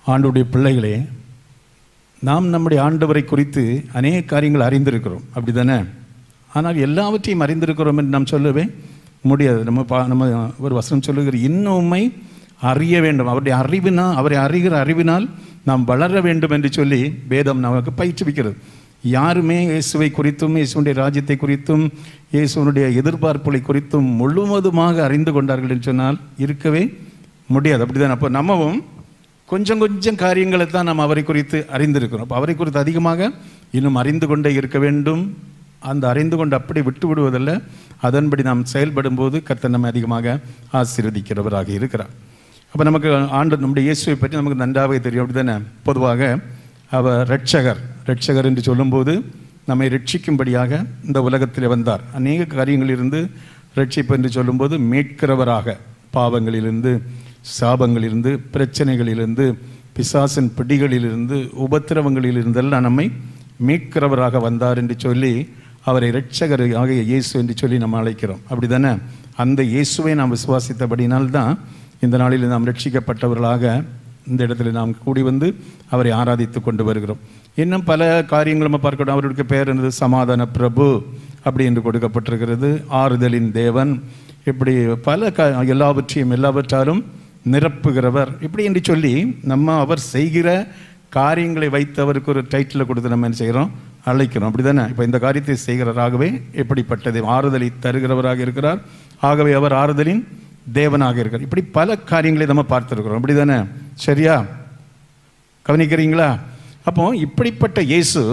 ஆண்டுடைய பிள்ளைகளே நாம் நம்முடைய ஆண்டவரை குறித்து அநேக காரியங்கள் அறிந்திருக்கிறோம் அப்படி தானே ஆனால் எல்லாவற்றையும் அறிந்திருக்கிறோம் என்று நாம் சொல்லவே முடியாது நம்ம பா நம்ம ஒரு வசனம் சொல்லுகிற இன்னும் உம்மை அறிய வேண்டும் அவருடைய அறிவினா அவரை அறிகிற அறிவினால் நாம் வளர வேண்டும் என்று சொல்லி வேதம் நமக்கு பயிற்றுவிக்கிறது யாருமே இயேசுவை குறித்தும் இயேசுடைய ராஜ்யத்தை குறித்தும் இயேசுவனுடைய எதிர்பார்ப்புகளை குறித்தும் முழுவதுமாக அறிந்து கொண்டார்கள் என்று சொன்னால் இருக்கவே முடியாது அப்படிதான் அப்போ நம்மவும் கொஞ்சம் கொஞ்சம் காரியங்களை தான் நாம் அவரை குறித்து அறிந்திருக்கிறோம் அப்போ அவரை குறித்து அதிகமாக இன்னும் அறிந்து கொண்டே இருக்க வேண்டும் அந்த அறிந்து கொண்டு அப்படி விட்டு விடுவதல்ல அதன்படி நாம் செயல்படும் போது கர்த்தர் நம்மை அதிகமாக ஆசீர்வதிக்கிறவராக இருக்கிறார் அப்போ நமக்கு ஆண்டு நம்முடைய இயேசுவை பற்றி நமக்கு நன்றாகவே தெரியும் அப்படி தானே பொதுவாக அவர் ரட்சகர் ரட்சகர் என்று சொல்லும்போது நம்மை ரட்சிக்கும்படியாக இந்த உலகத்தில் வந்தார் அநேக காரியங்களிலிருந்து ரட்சிப்பு என்று சொல்லும்போது மீட்கிறவராக பாவங்களிலிருந்து சாபங்களிலிருந்து பிரச்சனைகளிலிருந்து பிசாசின் பிடிகளிலிருந்து உபத்திரவங்களிலிருந்தெல்லாம் நம்மை மீட்கிறவராக வந்தார் என்று சொல்லி அவரை இரட்சகர் ஆகிய இயேசு என்று சொல்லி நம்ம அழைக்கிறோம் அப்படிதானே அந்த இயேசுவை நாம் விசுவாசித்தபடினால்தான் இந்த நாளில் நாம் ரட்சிக்கப்பட்டவர்களாக இந்த இடத்துல நாம் கூடி வந்து அவரை ஆராதித்து கொண்டு வருகிறோம் இன்னும் பல காரியங்கள் நம்ம பார்க்கணும் அவருடைய பெயர் என்னது சமாதான பிரபு அப்படி என்று கொடுக்கப்பட்டிருக்கிறது ஆறுதலின் தேவன் இப்படி பல க எல்லாவற்றையும் எல்லாவற்றாலும் நிரப்புகிறவர் இப்படி என்று சொல்லி நம்ம அவர் செய்கிற காரியங்களை வைத்து அவருக்கு ஒரு டைட்டில் கொடுத்து நம்ம என்ன செய்கிறோம் அழைக்கிறோம் அப்படி தானே இப்போ இந்த காரியத்தை செய்கிறவராகவே எப்படிப்பட்டது ஆறுதலை தருகிறவராக இருக்கிறார் ஆகவே அவர் ஆறுதலின் தேவனாக இருக்கிறார் இப்படி பல காரியங்களை நம்ம பார்த்துருக்கிறோம் அப்படி தானே சரியா கவனிக்கிறீங்களா அப்போ இப்படிப்பட்ட இயேசு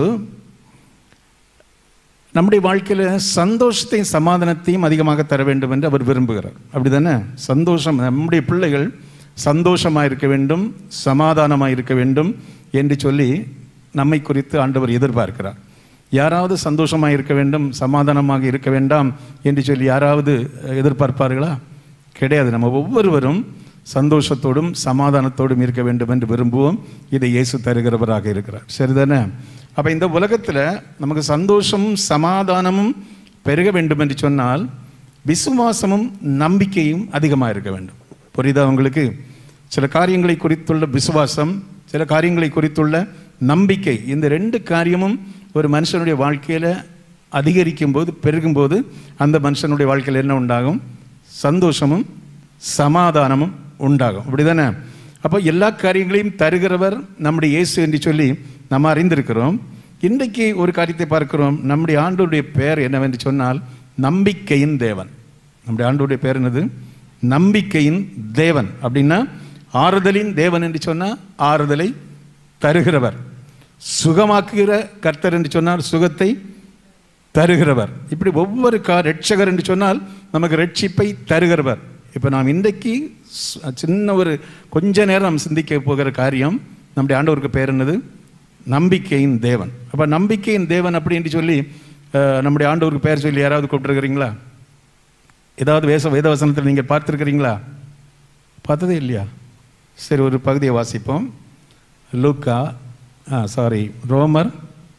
நம்முடைய வாழ்க்கையில் சந்தோஷத்தையும் சமாதானத்தையும் அதிகமாக தர வேண்டும் என்று அவர் விரும்புகிறார் அப்படி தானே சந்தோஷம் நம்முடைய பிள்ளைகள் சந்தோஷமாக இருக்க வேண்டும் சமாதானமாக இருக்க வேண்டும் என்று சொல்லி நம்மை குறித்து ஆண்டவர் எதிர்பார்க்கிறார் யாராவது சந்தோஷமாக இருக்க வேண்டும் சமாதானமாக இருக்க வேண்டாம் என்று சொல்லி யாராவது எதிர்பார்ப்பார்களா கிடையாது நம்ம ஒவ்வொருவரும் சந்தோஷத்தோடும் சமாதானத்தோடும் இருக்க வேண்டும் என்று விரும்புவோம் இதை இயேசு தருகிறவராக இருக்கிறார் சரிதானே அப்போ இந்த உலகத்தில் நமக்கு சந்தோஷமும் சமாதானமும் பெருக வேண்டும் என்று சொன்னால் விசுவாசமும் நம்பிக்கையும் அதிகமாக இருக்க வேண்டும் புரியுதா உங்களுக்கு சில காரியங்களை குறித்துள்ள விசுவாசம் சில காரியங்களை குறித்துள்ள நம்பிக்கை இந்த ரெண்டு காரியமும் ஒரு மனுஷனுடைய வாழ்க்கையில் அதிகரிக்கும் போது பெருகும்போது அந்த மனுஷனுடைய வாழ்க்கையில் என்ன உண்டாகும் சந்தோஷமும் சமாதானமும் உண்டாகும் அப்படிதானே அப்போ எல்லா காரியங்களையும் தருகிறவர் நம்முடைய இயேசு என்று சொல்லி நம்ம அறிந்திருக்கிறோம் இன்றைக்கு ஒரு காரியத்தை பார்க்கிறோம் நம்முடைய ஆண்டோருடைய பெயர் என்னவென்று சொன்னால் நம்பிக்கையின் தேவன் நம்முடைய ஆண்டோருடைய பெயர் என்னது நம்பிக்கையின் தேவன் அப்படின்னா ஆறுதலின் தேவன் என்று சொன்னால் ஆறுதலை தருகிறவர் சுகமாக்குகிற கர்த்தர் என்று சொன்னால் சுகத்தை தருகிறவர் இப்படி ஒவ்வொரு கா ரட்சகர் என்று சொன்னால் நமக்கு ரட்சிப்பை தருகிறவர் இப்போ நாம் இன்றைக்கு ஸ்- சின்ன ஒரு கொஞ்ச நேரம் சிந்திக்க போகிற காரியம் நம்முடைய ஆண்டவருக்கு பேர் என்னது நம்பிக்கையின் தேவன் அப்போ நம்பிக்கையின் தேவன் அப்படி என்று சொல்லி அஹ், நம்முடைய ஆண்டவருக்கு பேர் சொல்லி யாராவது கூப்பிட்டுருக்கிறீங்களா ஏதாவது வேச வேதவசனத்தில் நீங்கள் பார்த்துருக்கிறீங்களா பார்த்ததே இல்லையா சரி ஒரு பகுதியை வாசிப்போம் லூக்கா ஆ சாரி ரோமர்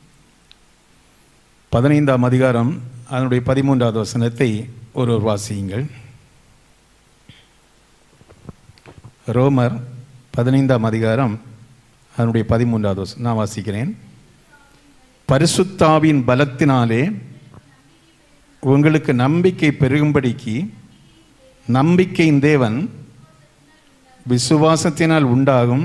பதினைந்தாம் அதிகாரம் அதனுடைய பதிமூன்றாவது வசனத்தை ஒருவர் வாசியுங்கள் ரோமர் பதினைந்தாம் அதிகாரம் அதனுடைய பதிமூன்றாவது வசனம் நான் வாசிக்கிறேன் பரிசுத்தாவின் பலத்தினாலே உங்களுக்கு நம்பிக்கை பெருகும்படிக்கு நம்பிக்கையின் தேவன் விசுவாசத்தினால் உண்டாகும்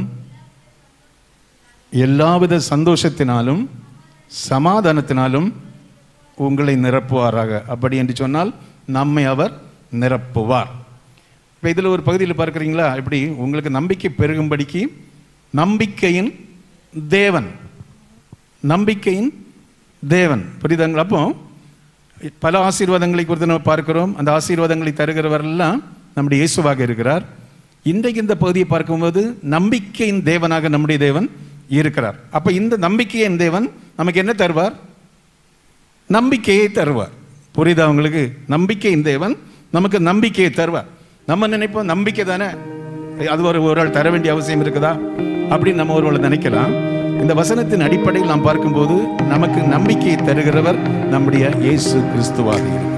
எல்லாவித சந்தோஷத்தினாலும் சமாதானத்தினாலும் உங்களை நிரப்புவாராக அப்படி என்று சொன்னால் நம்மை அவர் நிரப்புவார் இப்போ இதில் ஒரு பகுதியில் பார்க்குறீங்களா இப்படி உங்களுக்கு நம்பிக்கை பெருகும்படிக்கு நம்பிக்கையின் தேவன் நம்பிக்கையின் தேவன் புரியுதுங்களா அப்போ பல ஆசீர்வாதங்களை குறித்து நம்ம பார்க்கிறோம் அந்த ஆசீர்வாதங்களை தருகிறவரெல்லாம் நம்முடைய இயேசுவாக இருக்கிறார் இன்றைக்கு இந்த பகுதியை பார்க்கும்போது நம்பிக்கையின் தேவனாக நம்முடைய தேவன் இருக்கிறார் அப்ப இந்த நம்பிக்கையின் தேவன் நமக்கு என்ன தருவார் நம்பிக்கையை தருவார் புரியுதா உங்களுக்கு நம்பிக்கையின் தேவன் நமக்கு நம்பிக்கையை தருவார் நம்ம நினைப்போம் நம்பிக்கை தானே அது ஒரு ஒரு ஆள் தர வேண்டிய அவசியம் இருக்குதா அப்படின்னு நம்ம ஒருவேளை நினைக்கலாம் இந்த வசனத்தின் அடிப்படையில் நாம் பார்க்கும்போது நமக்கு நம்பிக்கையை தருகிறவர் நம்முடைய இயேசு கிறிஸ்துவாக இருக்கிறார்